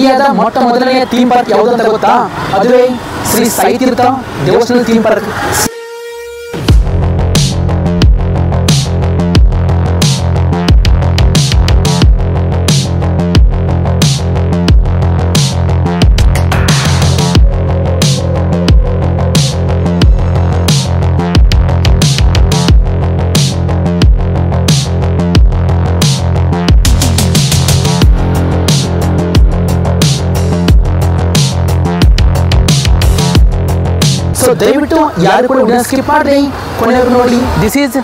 ಇಂಡಿಯಾದ ಮೊಟ್ಟ ಮೊದಲನೆಯ ಥೀಮ್ ಪಾರ್ಕ್ ಯಾವುದು ಅಂತ ಗೊತ್ತಾ ಅದುವೇ ಶ್ರೀ ಸಾಯಿ ತೀರ್ಥ ದೇವಸ್ಥಾನ ಥೀಮ್ ಪಾರ್ಕ್ ಸೊ ದಯವಿಟ್ಟು ಯಾರು ಕೂಡ ವಿಡಿಯೋ ಸ್ಕಿಪ್ ಮಾಡಿದೆ ಕೊನೆವರೆಗೂ ನೋಡಿ ದಿಸ್ ಈಸ್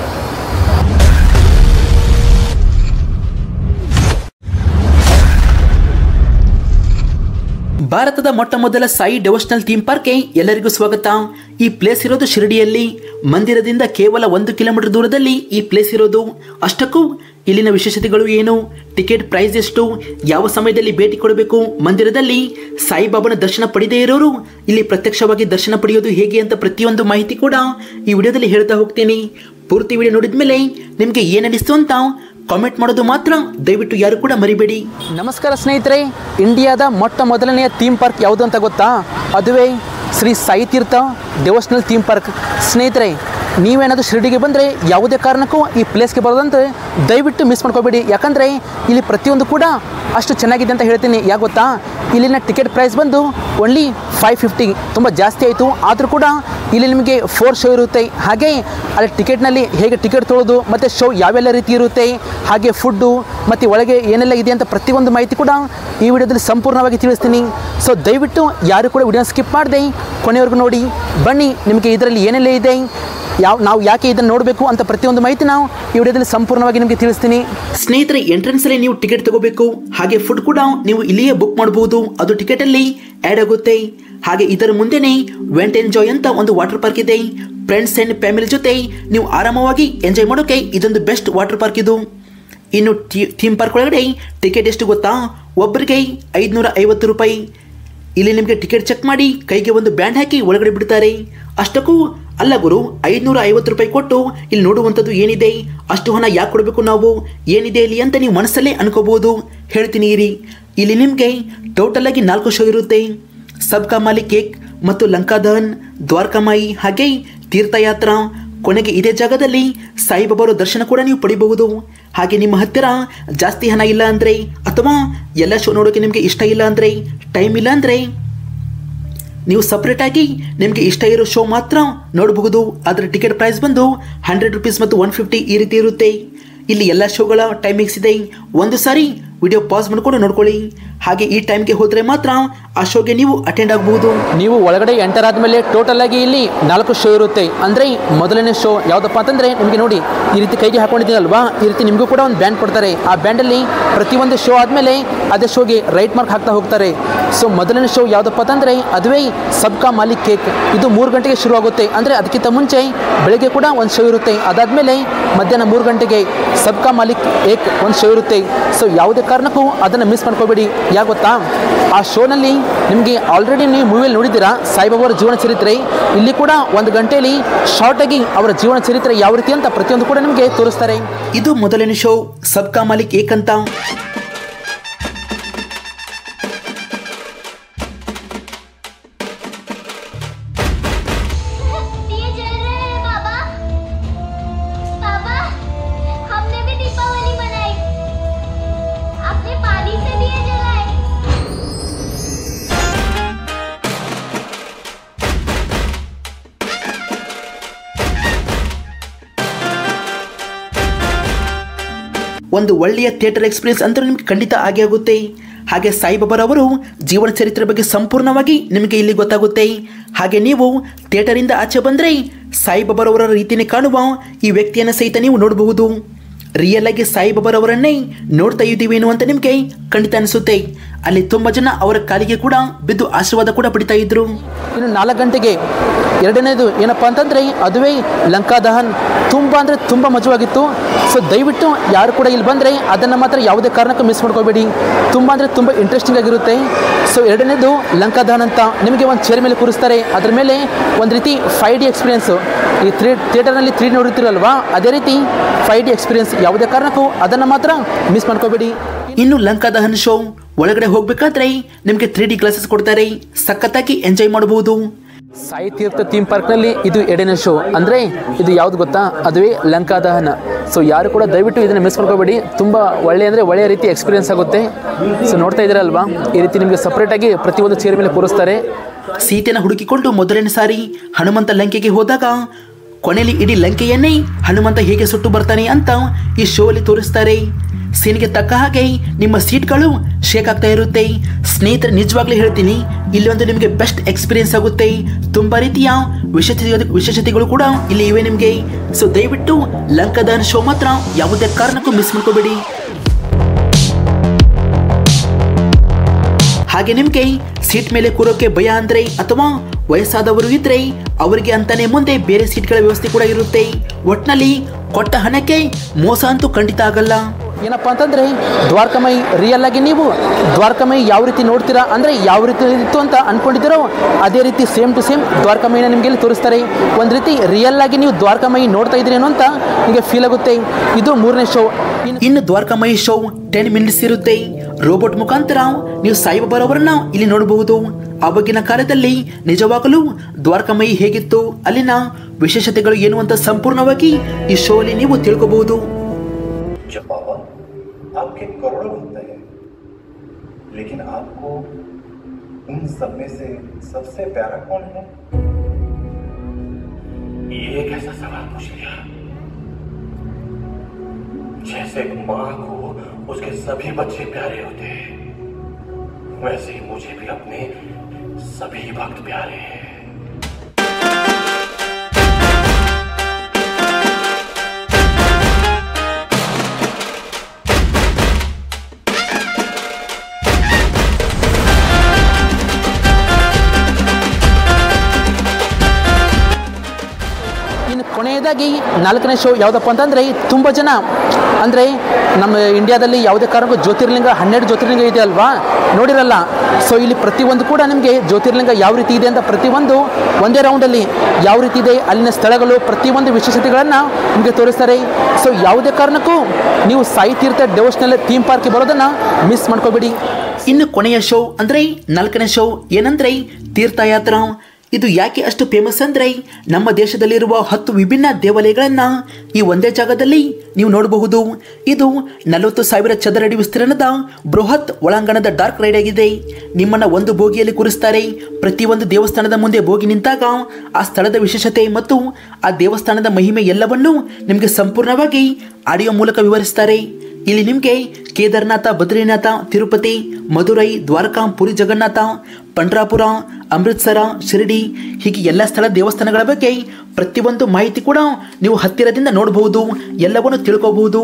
ಭಾರತದ ಮೊಟ್ಟ ಮೊದಲ ಸಾಯಿ ಡೆವೋಷನಲ್ ಥೀಮ್ ಪಾರ್ಕ್ಗೆ ಎಲ್ಲರಿಗೂ ಸ್ವಾಗತ ಈ ಪ್ಲೇಸ್ ಇರೋದು ಶಿರಡಿಯಲ್ಲಿ ಮಂದಿರದಿಂದ ಕೇವಲ ಒಂದು ಕಿಲೋಮೀಟರ್ ದೂರದಲ್ಲಿ ಈ ಪ್ಲೇಸ್ ಇರೋದು ಅಷ್ಟಕ್ಕೂ ಇಲ್ಲಿನ ವಿಶೇಷತೆಗಳು ಏನು ಟಿಕೆಟ್ ಪ್ರೈಸ್ ಎಷ್ಟು ಯಾವ ಸಮಯದಲ್ಲಿ ಭೇಟಿ ಕೊಡಬೇಕು ಮಂದಿರದಲ್ಲಿ ಸಾಯಿಬಾಬನ ದರ್ಶನ ಪಡೆದೇ ಇರೋರು ಇಲ್ಲಿ ಪ್ರತ್ಯಕ್ಷವಾಗಿ ದರ್ಶನ ಪಡೆಯೋದು ಹೇಗೆ ಅಂತ ಪ್ರತಿಯೊಂದು ಮಾಹಿತಿ ಕೂಡ ಈ ವಿಡಿಯೋದಲ್ಲಿ ಹೇಳ್ತಾ ಹೋಗ್ತೀನಿ ಪೂರ್ತಿ ವಿಡಿಯೋ ನೋಡಿದ ಮೇಲೆ ನಿಮಗೆ ಏನನಿಸ್ತು ಅಂತ ಕಾಮೆಂಟ್ ಮಾಡೋದು ಮಾತ್ರ ದಯವಿಟ್ಟು ಯಾರು ಕೂಡ ಮರಿಬೇಡಿ ನಮಸ್ಕಾರ ಸ್ನೇಹಿತರೆ ಇಂಡಿಯಾದ ಮೊಟ್ಟ ಮೊದಲನೆಯ ಥೀಮ್ ಪಾರ್ಕ್ ಯಾವುದು ಅಂತ ಗೊತ್ತಾ ಅದುವೇ Shri Sai Teertha devotional theme park ಸ್ನೇಹಿತರೆ ನೀವೇನಾದರೂ ಶಿರಡಿಗೆ ಬಂದರೆ ಯಾವುದೇ ಕಾರಣಕ್ಕೂ ಈ ಪ್ಲೇಸ್ಗೆ ಬರೋದಂತೆ ದಯವಿಟ್ಟು ಮಿಸ್ ಮಾಡ್ಕೋಬೇಡಿ ಯಾಕಂದರೆ ಇಲ್ಲಿ ಪ್ರತಿಯೊಂದು ಕೂಡ ಅಷ್ಟು ಚೆನ್ನಾಗಿದೆ ಅಂತ ಹೇಳ್ತೀನಿ ಯಾಕೆ ಗೊತ್ತಾ ಇಲ್ಲಿನ ಟಿಕೆಟ್ ಪ್ರೈಸ್ ಬಂದು ಓನ್ಲಿ ಫೈವ್ ಫಿಫ್ಟಿ ತುಂಬ ಜಾಸ್ತಿ ಆಯಿತು ಆದರೂ ಕೂಡ ಇಲ್ಲಿ ನಿಮಗೆ ಫೋರ್ ಶೋ ಇರುತ್ತೆ ಹಾಗೆ ಅಲ್ಲಿ ಟಿಕೆಟ್ನಲ್ಲಿ ಹೇಗೆ ಟಿಕೆಟ್ ತೊಗೊಳ್ಳೋದು ಮತ್ತು ಶೋ ಯಾವೆಲ್ಲ ರೀತಿ ಇರುತ್ತೆ ಹಾಗೆ ಫುಡ್ಡು ಮತ್ತು ಒಳಗೆ ಏನೆಲ್ಲ ಇದೆ ಅಂತ ಪ್ರತಿಯೊಂದು ಮಾಹಿತಿ ಕೂಡ ಈ ವಿಡಿಯೋದಲ್ಲಿ ಸಂಪೂರ್ಣವಾಗಿ ತಿಳಿಸ್ತೀನಿ ಸೊ ದಯವಿಟ್ಟು ಯಾರು ಕೂಡ ವಿಡಿಯೋ ಸ್ಕಿಪ್ ಮಾಡದೆ ಕೊನೆವರೆಗೂ ನೋಡಿ ಬನ್ನಿ ನಿಮಗೆ ಇದರಲ್ಲಿ ಏನೆಲ್ಲ ಇದೆ ಯಾವ ನಾವು ಯಾಕೆ ಇದನ್ನು ನೋಡಬೇಕು ಅಂತ ಪ್ರತಿಯೊಂದು ಮಾಹಿತಿ ನಾವು ಈ ವಿಡಿಯೋದಲ್ಲಿ ಸಂಪೂರ್ಣವಾಗಿ ನಿಮಗೆ ತಿಳಿಸ್ತೀನಿ ಸ್ನೇಹಿತರೆ ಎಂಟ್ರೆನ್ಸ್ ಅಲ್ಲಿ ನೀವು ಟಿಕೆಟ್ ತಗೋಬೇಕು ಹಾಗೆ ಫುಡ್ ಕೂಡ ನೀವು ಇಲ್ಲಿಯೇ ಬುಕ್ ಮಾಡಬಹುದು ಅದು ಟಿಕೆಟ್ ಅಲ್ಲಿ ಆ್ಯಡ್ ಆಗುತ್ತೆ ಹಾಗೆ ಇದರ ಮುಂದೆನೆ ವೆಂಟ್ ಎಂಜಾಯ್ ಅಂತ ಒಂದು ವಾಟರ್ ಪಾರ್ಕ್ ಇದೆ ಫ್ರೆಂಡ್ಸ್ ಅಂಡ್ ಫ್ಯಾಮಿಲಿ ಜೊತೆ ನೀವು ಆರಾಮವಾಗಿ ಎಂಜಾಯ್ ಮಾಡೋಕೆ ಇದೊಂದು ಬೆಸ್ಟ್ ವಾಟರ್ ಪಾರ್ಕ್ ಇದು ಇನ್ನು ಥೀಮ್ ಪಾರ್ಕ್ ಒಳಗಡೆ ಟಿಕೆಟ್ ಎಷ್ಟು ಗೊತ್ತಾ ಒಬ್ಬರಿಗೆ ಐದುನೂರ ಐವತ್ತು ರೂಪಾಯಿ ಇಲ್ಲಿ ನಿಮಗೆ ಟಿಕೆಟ್ ಚೆಕ್ ಮಾಡಿ ಕೈಗೆ ಒಂದು ಬ್ಯಾಂಡ್ ಹಾಕಿ ಒಳಗಡೆ ಬಿಡ್ತಾರೆ ಅಷ್ಟಕ್ಕೂ ಅಲ್ಲ ಗುರು ಐದುನೂರ ಐವತ್ತು ರೂಪಾಯಿ ಕೊಟ್ಟು ಇಲ್ಲಿ ನೋಡುವಂಥದ್ದು ಏನಿದೆ ಅಷ್ಟು ಹಣ ಯಾಕೆ ಕೊಡಬೇಕು ನಾವು ಏನಿದೆ ಇಲ್ಲಿ ಅಂತ ನೀವು ಮನಸ್ಸಲ್ಲೇ ಅನ್ಕೋಬಹುದು ಹೇಳ್ತೀನಿ ಇರಿ ಇಲ್ಲಿ ನಿಮಗೆ ಟೋಟಲ್ ಆಗಿ ನಾಲ್ಕು ಶೋ ಇರುತ್ತೆ ಸಬ್ಕಾ ಮಾಲಿ ಕೇಕ್ ಮತ್ತು ಲಂಕಾದಹನ್ ದ್ವಾರಕಾಮಾಯಿ ಹಾಗೆ ತೀರ್ಥಯಾತ್ರಾ ಕೊನೆಗೆ ಇದೇ ಜಾಗದಲ್ಲಿ ಸಾಯಿಬಾಬಾರ ದರ್ಶನ ಕೂಡ ನೀವು ಪಡಿಬಹುದು ಹಾಗೆ ನಿಮ್ಮ ಹತ್ತಿರ ಜಾಸ್ತಿ ಹಣ ಇಲ್ಲ ಅಂದರೆ ಅಥವಾ ಎಲ್ಲ ಶೋ ನೋಡೋಕೆ ನಿಮಗೆ ಇಷ್ಟ ಇಲ್ಲ ಅಂದರೆ ಟೈಮ್ ಇಲ್ಲ ಅಂದರೆ ನೀವು ಸಪ್ರೇಟಾಗಿ ನಿಮಗೆ ಇಷ್ಟ ಇರೋ ಶೋ ಮಾತ್ರ ನೋಡಬಹುದು ಅದರ ಟಿಕೆಟ್ ಪ್ರೈಸ್ ಬಂದು ಹಂಡ್ರೆಡ್ ರುಪೀಸ್ ಮತ್ತು ಒನ್ ಫಿಫ್ಟಿ ಈ ರೀತಿ ಇರುತ್ತೆ ಇಲ್ಲಿ ಎಲ್ಲ ಶೋಗಳ ಟೈಮಿಂಗ್ಸ್ ಇದೆ ಒಂದು ಸಾರಿ ವಿಡಿಯೋ ಪಾಸ್ ಮಾಡ್ಕೊಂಡು ನೋಡ್ಕೊಳ್ಳಿ ಹಾಗೆ ಈ ಟೈಮ್ಗೆ ಹೋದರೆ ಮಾತ್ರ ಆ ಶೋಗೆ ನೀವು ಅಟೆಂಡ್ ಆಗಬಹುದು ನೀವು ಒಳಗಡೆ ಎಂಟರ್ ಆದಮೇಲೆ ಟೋಟಲ್ ಆಗಿ ಇಲ್ಲಿ ನಾಲ್ಕು ಶೋ ಇರುತ್ತೆ ಅಂದರೆ ಮೊದಲನೇ ಶೋ ಯಾವುದಪ್ಪ ಅಂತಂದರೆ ನಿಮಗೆ ನೋಡಿ ಈ ರೀತಿ ಕೈಗೆ ಹಾಕೊಂಡಿದ್ದೀನಲ್ವಾ ಈ ರೀತಿ ನಿಮಗೂ ಕೂಡ ಒಂದು ಬ್ಯಾಂಡ್ ಕೊಡ್ತಾರೆ ಆ ಬ್ಯಾಂಡಲ್ಲಿ ಪ್ರತಿಯೊಂದು ಶೋ ಆದಮೇಲೆ ಅದೇ ಶೋಗೆ ರೈಟ್ ಮಾರ್ಕ್ ಹಾಕ್ತಾ ಹೋಗ್ತಾರೆ ಸೊ ಮೊದಲನೇ ಶೋ ಯಾವುದಪ್ಪ ಅಂತಂದರೆ ಅದುವೇ ಸಬ್ಕಾ ಮಾಲಿಕ್ ಕೇಕ್ ಇದು ಮೂರು ಗಂಟೆಗೆ ಶುರು ಆಗುತ್ತೆ ಅಂದರೆ ಅದಕ್ಕಿಂತ ಮುಂಚೆ ಬೆಳಗ್ಗೆ ಕೂಡ ಒಂದು ಶೋ ಇರುತ್ತೆ ಅದಾದಮೇಲೆ ಮಧ್ಯಾಹ್ನ ಮೂರು ಗಂಟೆಗೆ ಸಬ್ಕಾ ಮಾಲಿಕ್ ಏಕ್ ಒಂದು ಶೋ ಇರುತ್ತೆ ಸೊ ಯಾವುದೇ ಕಾರಣಕ್ಕೂ ಅದನ್ನು ಮಿಸ್ ಮಾಡ್ಕೋಬೇಡಿ ಯಾಕೆ ಗೊತ್ತಾ ಆ ಶೋನಲ್ಲಿ ನಿಮಗೆ ಆಲ್ರೆಡಿ ನೀವು ಮೂವಿಯಲ್ಲಿ ನೋಡಿದ್ದೀರಾ ಸಾಯಿಬಾಬಾ ಅವರ ಜೀವನ ಚರಿತ್ರೆ ಇಲ್ಲಿ ಕೂಡ ಒಂದು ಗಂಟೆಯಲ್ಲಿ ಶಾರ್ಟ್ ಆಗಿ ಅವರ ಜೀವನ ಚರಿತ್ರೆ ಯಾವ ರೀತಿ ಅಂತ ಪ್ರತಿಯೊಂದು ಕೂಡ ನಿಮಗೆ ತೋರಿಸ್ತಾರೆ ಇದು ಮೊದಲನೇ ಶೋ ಸಬ್ಕಾ ಮಾಲಿಕ್ ಏಕ್ ಅಂತ दिए जल रहे हैं बाबा बाबा हमने भी दीपावली मनाई आपने पानी से दिए जलाए ಒಂದು ಒಳ್ಳೆಯ ಥಿಯೇಟರ್ ಎಕ್ಸ್ಪೀರಿಯನ್ಸ್ ಅಂತೂ ನಿಮಗೆ ಖಂಡಿತ ಆಗೇ ಆಗುತ್ತೆ ಹಾಗೆ ಸಾಯಿಬಾಬಾರವರು ಜೀವನ ಚರಿತ್ರೆ ಬಗ್ಗೆ ಸಂಪೂರ್ಣವಾಗಿ ನಿಮಗೆ ಇಲ್ಲಿ ಗೊತ್ತಾಗುತ್ತೆ ಹಾಗೆ ನೀವು ಥಿಯೇಟರಿಂದ ಆಚೆ ಬಂದರೆ ಸಾಯಿಬಾಬಾರವರ ರೀತಿಯೇ ಕಾಣುವ ಈ ವ್ಯಕ್ತಿಯನ್ನು ಸಹಿತ ನೀವು ನೋಡಬಹುದು ರಿಯಲ್ ಆಗಿ ಸಾಯಿಬಾಬಾರವರನ್ನೇ ನೋಡ್ತಾ ಇದ್ದೀವೇನು ಅಂತ ನಿಮಗೆ ಖಂಡಿತ ಅನಿಸುತ್ತೆ ಅಲ್ಲಿ ತುಂಬ ಜನ ಅವರ ಕಾಲಿಗೆ ಕೂಡ ಬಿದ್ದು ಆಶೀರ್ವಾದ ಕೂಡ ಪಡಿತಾ ಇದ್ರು ಇನ್ನು ನಾಲ್ಕು ಗಂಟೆಗೆ ಎರಡನೇದು ಏನಪ್ಪ ಅಂತಂದರೆ ಅದುವೇ ಲಂಕಾ ದಹನ್ ತುಂಬ ಅಂದರೆ ತುಂಬ ಮಜವಾಗಿತ್ತು ಸೊ ದಯವಿಟ್ಟು ಯಾರು ಕೂಡ ಇಲ್ಲಿ ಬಂದರೆ ಅದನ್ನು ಮಾತ್ರ ಯಾವುದೇ ಕಾರಣಕ್ಕೂ ಮಿಸ್ ಮಾಡ್ಕೋಬೇಡಿ ತುಂಬ ಅಂದರೆ ತುಂಬ ಇಂಟ್ರೆಸ್ಟಿಂಗ್ ಆಗಿರುತ್ತೆ ಸೊ ಎರಡನೇದು ಲಂಕಾ ದಹನ್ ಅಂತ ನಿಮಗೆ ಒಂದು ಚೇರ್ ಮೇಲೆ ಕೂರಿಸ್ತಾರೆ ಅದ್ರ ಮೇಲೆ ಒಂದು ರೀತಿ ಫೈವ್ ಡಿ ಎಕ್ಸ್ಪೀರಿಯೆನ್ಸು ಈ ತ್ರೀ ಥಿಯೇಟರ್ನಲ್ಲಿ ತ್ರೀ ನೋಡುತ್ತಿರಲ್ವಾ ಅದೇ ರೀತಿ ಫೈವ್ ಡಿ ಎಕ್ಸ್ಪೀರಿಯೆನ್ಸ್ ಯಾವುದೇ ಕಾರಣಕ್ಕೂ ಅದನ್ನು ಮಾತ್ರ ಮಿಸ್ ಮಾಡ್ಕೋಬೇಡಿ ಇನ್ನು ಲಂಕಾ ದಹನ್ ಶೋ ಒಳಗಡೆ ಹೋಗ್ಬೇಕಾದ್ರೆ ನಿಮಗೆ ತ್ರೀ ಡಿ ಗ್ಲಾಸಸ್ ಕೊಡ್ತಾರೆ ಸಖತ್ತಾಗಿ ಎಂಜಾಯ್ ಮಾಡಬಹುದು ಸಾಯಿ ತೀರ್ಥ ಥೀಮ್ ಪಾರ್ಕ್ನಲ್ಲಿ ಇದು ಎರಡನೇ ಶೋ ಅಂದರೆ ಇದು ಯಾವ್ದು ಗೊತ್ತಾ ಅದುವೇ ಲಂಕಾ ದಹನ ಸೊ ಯಾರು ಕೂಡ ದಯವಿಟ್ಟು ಇದನ್ನು ಮಿಸ್ ಮಾಡ್ಕೋಬೇಡಿ ತುಂಬ ಒಳ್ಳೆ ಅಂದರೆ ಒಳ್ಳೆಯ ರೀತಿ ಎಕ್ಸ್ಪೀರಿಯನ್ಸ್ ಆಗುತ್ತೆ ಸೊ ನೋಡ್ತಾ ಇದ್ದೀರಲ್ವಾ ಈ ರೀತಿ ನಿಮಗೆ ಸಪ್ರೇಟಾಗಿ ಪ್ರತಿಯೊಂದು ಚೇರ್ ಮೇಲೆ ಕೂರಿಸ್ತಾರೆ ಸೀತೆಯನ್ನು ಹುಡುಕಿಕೊಂಡು ಮೊದಲನೇ ಸಾರಿ ಹನುಮಂತ ಲಂಕೆಗೆ ಹೋದಾಗ ಕೊನೆಯಲ್ಲಿ ಇಡೀ ಲಂಕೆಯನ್ನೇ ಹನುಮಂತ ಹೇಗೆ ಸುಟ್ಟು ಬರ್ತಾನೆ ಅಂತ ಈ ಶೋ ಅಲ್ಲಿ ತೋರಿಸ್ತಾರೆ ಸೀನ್ಗೆ ತಕ್ಕ ಹಾಗೆ ನಿಮ್ಮ ಸೀಟ್ಗಳು ಶೇಕ್ ಆಗ್ತಾ ಇರುತ್ತೆ ಸ್ನೇಹಿತರೆ ನಿಜವಾಗ್ಲೂ ಹೇಳ್ತೀನಿ ಇಲ್ಲಿ ಒಂದು ನಿಮಗೆ ಬೆಸ್ಟ್ ಎಕ್ಸ್ಪೀರಿಯನ್ಸ್ ಆಗುತ್ತೆ ತುಂಬಾ ರೀತಿಯ ವಿಶೇಷತೆ ವಿಶೇಷತೆಗಳು ಕೂಡ ಇಲ್ಲಿ ಇವೆ ನಿಮಗೆ ಸೊ ದಯವಿಟ್ಟು ಲಂಕದಾನ್ ಶೋ ಮಾತ್ರ ಯಾವುದೇ ಕಾರಣಕ್ಕೂ ಮಿಸ್ ಮಾಡ್ಕೋಬೇಡಿ ಹಾಗೆ ನಿಮ್ಗೆ ಸೀಟ್ ಮೇಲೆ ಕೂರೋಕೆ ಭಯ ಅಂದ್ರೆ ಅಥವಾ ವಯಸ್ಸಾದವರು ಇದ್ರೆ ಅವರಿಗೆ ಅಂತಾನೆ ಮುಂದೆ ಬೇರೆ ಸೀಟ್ಗಳ ವ್ಯವಸ್ಥೆ ಕೂಡ ಇರುತ್ತೆ ಒಟ್ನಲ್ಲಿ ಕೊಟ್ಟ ಹಣಕ್ಕೆ ಮೋಸ ಅಂತೂ ಖಂಡಿತ ಆಗಲ್ಲ ಏನಪ್ಪ ಅಂತಂದರೆ ದ್ವಾರಕಮೈ ರಿಯಲ್ ಆಗಿ ನೀವು ದ್ವಾರಕಮೈ ಯಾವ ರೀತಿ ನೋಡ್ತೀರಾ ಅಂದರೆ ಯಾವ ರೀತಿ ಇತ್ತು ಅಂತ ಅನ್ಕೊಂಡಿದ್ದೀರೋ ಅದೇ ರೀತಿ ಸೇಮ್ ಟು ಸೇಮ್ ದ್ವಾರಕಮೈನ ನಿಮಗೆ ಇಲ್ಲಿ ತೋರಿಸ್ತಾರೆ ಒಂದು ರೀತಿ ರಿಯಲ್ ಆಗಿ ನೀವು ದ್ವಾರಕಮೈ ನೋಡ್ತಾ ಇದ್ದೀರೇನೋ ಅಂತ ನಿಮಗೆ ಫೀಲ್ ಆಗುತ್ತೆ ಇದು ಮೂರನೇ ಶೋ ಇನ್ನು ಇನ್ನು ದ್ವಾರಕಾಮಯಿ ಶೋ ಟೆನ್ ಮಿನಿಟ್ಸ್ ಇರುತ್ತೆ ರೋಬೋಟ್ ಮುಖಾಂತರ ನೀವು ಸಾಯಿಬಾಬಾರವರನ್ನ ಇಲ್ಲಿ ನೋಡಬಹುದು ಆವಾಗಿನ ಕಾಲದಲ್ಲಿ ನಿಜವಾಗಲೂ ದ್ವಾರಕಾಮಯಿ ಹೇಗಿತ್ತು ಅಲ್ಲಿನ ವಿಶೇಷತೆಗಳು ಏನು ಅಂತ ಸಂಪೂರ್ಣವಾಗಿ ಈ ಶೋ ಅಲ್ಲಿ ನೀವು ತಿಳ್ಕೋಬಹುದು जब बाबा आपके करोड़ों भक्त हैं लेकिन आपको उन सब में से सबसे प्यारा कौन है ये कैसा सवाल पूछ लिया जैसे एक माँ को उसके सभी बच्चे प्यारे होते हैं वैसे ही मुझे भी अपने सभी भक्त प्यारे हैं ಇನ್ನು ಕೊನೆಯದಾಗಿ ನಾಲ್ಕನೇ ಶೋ ಯಾವುದಪ್ಪ ಅಂತಂದರೆ ತುಂಬ ಜನ ಅಂದರೆ ನಮ್ಮ ಇಂಡಿಯಾದಲ್ಲಿ ಯಾವುದೇ ಕಾರಣಕ್ಕೂ ಜ್ಯೋತಿರ್ಲಿಂಗ ಹನ್ನೆರಡು ಜ್ಯೋತಿರ್ಲಿಂಗ ಇದೆ ಅಲ್ವಾ ನೋಡಿರಲ್ಲ ಸೊ ಇಲ್ಲಿ ಪ್ರತಿಯೊಂದು ಕೂಡ ನಿಮಗೆ ಜ್ಯೋತಿರ್ಲಿಂಗ ಯಾವ ರೀತಿ ಇದೆ ಅಂತ ಪ್ರತಿಯೊಂದು ಒಂದೇ ರೌಂಡಲ್ಲಿ ಯಾವ ರೀತಿ ಇದೆ ಅಲ್ಲಿನ ಸ್ಥಳಗಳು ಪ್ರತಿಯೊಂದು ವಿಶೇಷತೆಗಳನ್ನು ನಿಮಗೆ ತೋರಿಸ್ತಾರೆ ಸೊ ಯಾವುದೇ ಕಾರಣಕ್ಕೂ ನೀವು ಸಾಯಿ ತೀರ್ಥ ಡೆವೋಷನಲ್ ಥೀಮ್ ಪಾರ್ಕ್ಗೆ ಬರೋದನ್ನು ಮಿಸ್ ಮಾಡ್ಕೋಬೇಡಿ ಇನ್ನು ಕೊನೆಯ ಶೋ ಅಂದ್ರೆ ನಾಲ್ಕನೇ ಶೋ ಏನಂದ್ರೆ ತೀರ್ಥಯಾತ್ರ ಇದು ಯಾಕೆ ಅಷ್ಟು ಫೇಮಸ್ ಅಂದ್ರೆ ನಮ್ಮ ದೇಶದಲ್ಲಿರುವ ಹತ್ತು ವಿಭಿನ್ನ ದೇವಾಲಯಗಳನ್ನ ಈ ಒಂದೇ ಜಾಗದಲ್ಲಿ ನೀವು ನೋಡಬಹುದು ಇದು ನಲವತ್ತು ಸಾವಿರ ಚದರಡಿ ವಿಸ್ತೀರ್ಣದ ಬೃಹತ್ ಒಳಾಂಗಣದ ಡಾರ್ಕ್ ರೈಡ್ ಆಗಿದೆ ನಿಮ್ಮನ್ನ ಒಂದು ಬೋಗಿಯಲ್ಲಿ ಕೂರಿಸ್ತಾರೆ ಪ್ರತಿಯೊಂದು ದೇವಸ್ಥಾನದ ಮುಂದೆ ಬೋಗಿ ನಿಂತಾಗ ಆ ಸ್ಥಳದ ವಿಶೇಷತೆ ಮತ್ತು ಆ ದೇವಸ್ಥಾನದ ಮಹಿಮೆ ಎಲ್ಲವನ್ನೂ ನಿಮಗೆ ಸಂಪೂರ್ಣವಾಗಿ ಆಡಿಯೋ ಮೂಲಕ ವಿವರಿಸ್ತಾರೆ ಇಲ್ಲಿ ನಿಮಗೆ ಕೇದಾರ್ನಾಥ ಬದ್ರಿನಾಥ ತಿರುಪತಿ ಮಧುರೈ ದ್ವಾರಕಾ ಪುರಿ ಜಗನ್ನಾಥ ಪಂಡ್ರಾಪುರ ಅಮೃತ್ಸರ ಶಿರಡಿ ಹೀಗೆ ಎಲ್ಲ ಸ್ಥಳ ದೇವಸ್ಥಾನಗಳ ಬಗ್ಗೆ ಪ್ರತಿಯೊಂದು ಮಾಹಿತಿ ಕೂಡ ನೀವು ಹತ್ತಿರದಿಂದ ನೋಡಬಹುದು ಎಲ್ಲವನ್ನು ತಿಳ್ಕೋಬಹುದು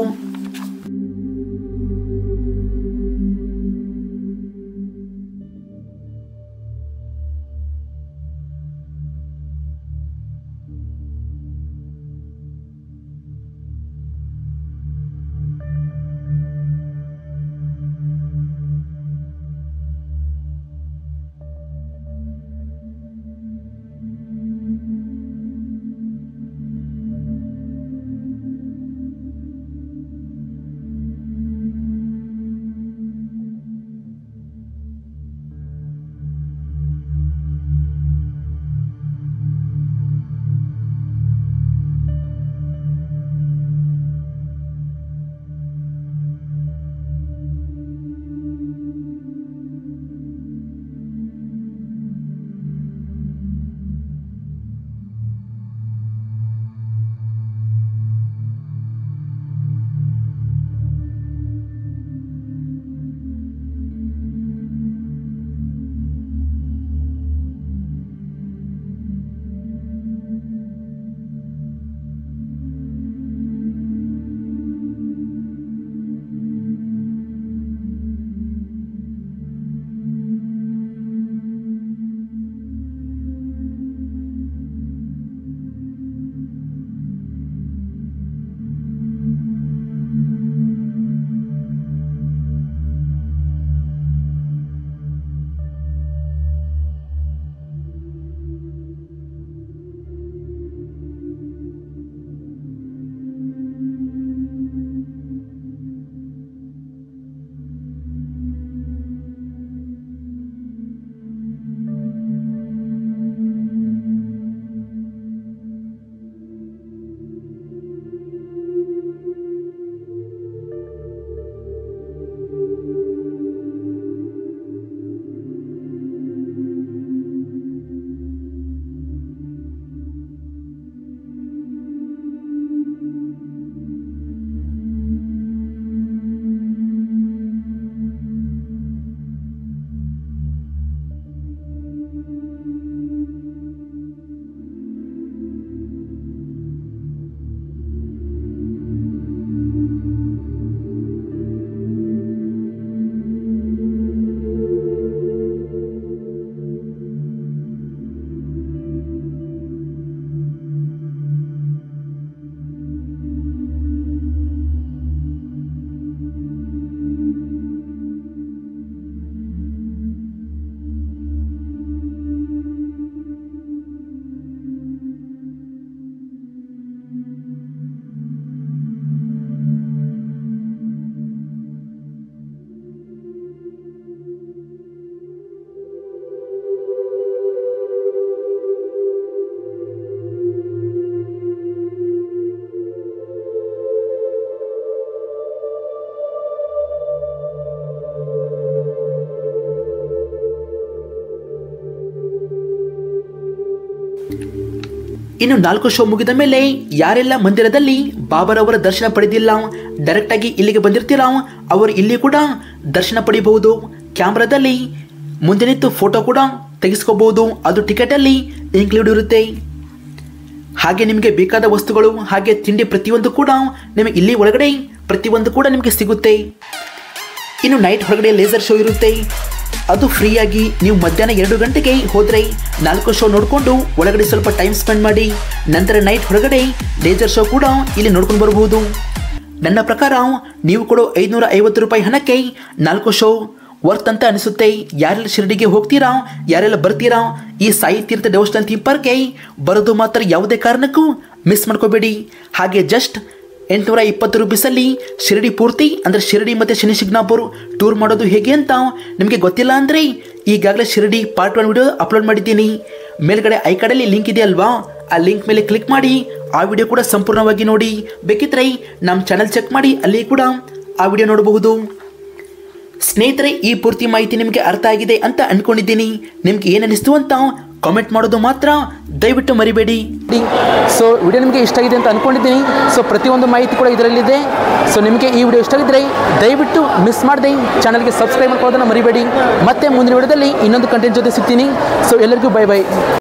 ಇನ್ನು ನಾಲ್ಕು ಶೋ ಮುಗಿದ ಮೇಲೆ ಯಾರೆಲ್ಲ ಮಂದಿರದಲ್ಲಿ ಬಾಬರವರ ದರ್ಶನ ಪಡೆದಿಲ್ಲ ಡೈರೆಕ್ಟ್ ಆಗಿ ಇಲ್ಲಿಗೆ ಬಂದಿರ್ತೀರಾ ಅವರು ಇಲ್ಲಿ ಕೂಡ ದರ್ಶನ ಪಡಿಬಹುದು ಕ್ಯಾಮ್ರಾದಲ್ಲಿ ಮುಂದೆ ನಿಂತು ಫೋಟೋ ಕೂಡ ತೆಗೆಸ್ಕೋಬಹುದು ಅದು ಟಿಕೆಟಲ್ಲಿ ಇನ್ಕ್ಲೂಡ್ ಇರುತ್ತೆ ಹಾಗೆ ನಿಮಗೆ ಬೇಕಾದ ವಸ್ತುಗಳು ಹಾಗೆ ತಿಂಡಿ ಪ್ರತಿಯೊಂದು ಕೂಡ ನಿಮಗೆ ಇಲ್ಲಿ ಒಳಗಡೆ ಪ್ರತಿಯೊಂದು ಕೂಡ ನಿಮಗೆ ಸಿಗುತ್ತೆ ಇನ್ನು ನೈಟ್ ಹೊರಗಡೆ ಲೇಸರ್ ಶೋ ಇರುತ್ತೆ ಅದು ಫ್ರೀಯಾಗಿ ನೀವು ಮಧ್ಯಾಹ್ನ ಎರಡು ಗಂಟೆಗೆ ಹೋದರೆ ನಾಲ್ಕು ಶೋ ನೋಡಿಕೊಂಡು ಒಳಗಡೆ ಸ್ವಲ್ಪ ಟೈಮ್ ಸ್ಪೆಂಡ್ ಮಾಡಿ ನಂತರ ನೈಟ್ ಹೊರಗಡೆ ಲೇಸರ್ ಶೋ ಕೂಡ ಇಲ್ಲಿ ನೋಡ್ಕೊಂಡು ಬರಬಹುದು ನನ್ನ ಪ್ರಕಾರ ನೀವು ಕೊಡೋ ಐದುನೂರ ಐವತ್ತು ರೂಪಾಯಿ ಹಣಕ್ಕೆ ನಾಲ್ಕು ಶೋ ವರ್ತ್ ಅಂತ ಅನಿಸುತ್ತೆ ಯಾರೆಲ್ಲ ಶಿರಡಿಗೆ ಹೋಗ್ತೀರಾ ಯಾರೆಲ್ಲ ಬರ್ತೀರಾ ಈ ಸಾಯಿ ತೀರ್ಥ ದೇವಸ್ಥಾನ ಥೀಮ್ ಪಾರ್ಕ್ಗೆ ಬರೋದು ಮಾತ್ರ ಯಾವುದೇ ಕಾರಣಕ್ಕೂ ಮಿಸ್ ಮಾಡ್ಕೋಬೇಡಿ ಹಾಗೆ ಜಸ್ಟ್ ಎಂಟುನೂರ ಇಪ್ಪತ್ತು ರೂಪೀಸಲ್ಲಿ ಶಿರಡಿ ಪೂರ್ತಿ ಅಂದರೆ ಶಿರಡಿ ಮತ್ತು ಶನಿ ಶಿಗ್ನಾಪುರ್ ಟೂರ್ ಮಾಡೋದು ಹೇಗೆ ಅಂತ ನಿಮಗೆ ಗೊತ್ತಿಲ್ಲ ಅಂದರೆ ಈಗಾಗಲೇ Shirdi part one video upload ಮಾಡಿದ್ದೀನಿ ಮೇಲ್ಗಡೆ ಐ ಕಾರ್ಡಲ್ಲಿ ಲಿಂಕ್ ಇದೆ ಅಲ್ವಾ ಆ ಲಿಂಕ್ ಮೇಲೆ ಕ್ಲಿಕ್ ಮಾಡಿ ಆ ವಿಡಿಯೋ ಕೂಡ ಸಂಪೂರ್ಣವಾಗಿ ನೋಡಿ ಬೇಕಿದ್ರೆ ನಮ್ಮ ಚಾನಲ್ ಚೆಕ್ ಮಾಡಿ ಅಲ್ಲಿ ಕೂಡ ಆ ವಿಡಿಯೋ ನೋಡಬಹುದು ಸ್ನೇಹಿತರೆ ಈ ಪೂರ್ತಿ ಮಾಹಿತಿ ನಿಮಗೆ ಅರ್ಥ ಆಗಿದೆ ಅಂತ ಅನ್ಕೊಂಡಿದ್ದೀನಿ ನಿಮ್ಗೆ ಏನು ಅನಿಸ್ತು ಅಂತ ಕಾಮೆಂಟ್ ಮಾಡೋದು ಮಾತ್ರ ದಯವಿಟ್ಟು ಮರಿಬೇಡಿ ಸೊ ವಿಡಿಯೋ ನಿಮಗೆ ಇಷ್ಟ ಆಗಿದೆ ಅಂತ ಅಂದ್ಕೊಂಡಿದ್ದೀನಿ ಸೊ ಪ್ರತಿಯೊಂದು ಮಾಹಿತಿ ಕೂಡ ಇದರಲ್ಲಿದೆ ಸೊ ನಿಮಗೆ ಈ ವಿಡಿಯೋ ಇಷ್ಟ ಆಗಿದ್ದರೆ ದಯವಿಟ್ಟು ಮಿಸ್ ಮಾಡದೆ ಚಾನಲ್ಗೆ ಸಬ್ಸ್ಕ್ರೈಬ್ ಮಾಡ್ಕೊಳ್ಳೋದನ್ನು ಮರಿಬೇಡಿ ಮತ್ತೆ ಮುಂದಿನ ವಿಡಿಯೋದಲ್ಲಿ ಇನ್ನೊಂದು ಕಂಟೆಂಟ್ ಜೊತೆ ಸಿಗ್ತೀನಿ ಸೊ ಎಲ್ಲರಿಗೂ ಬೈ ಬೈ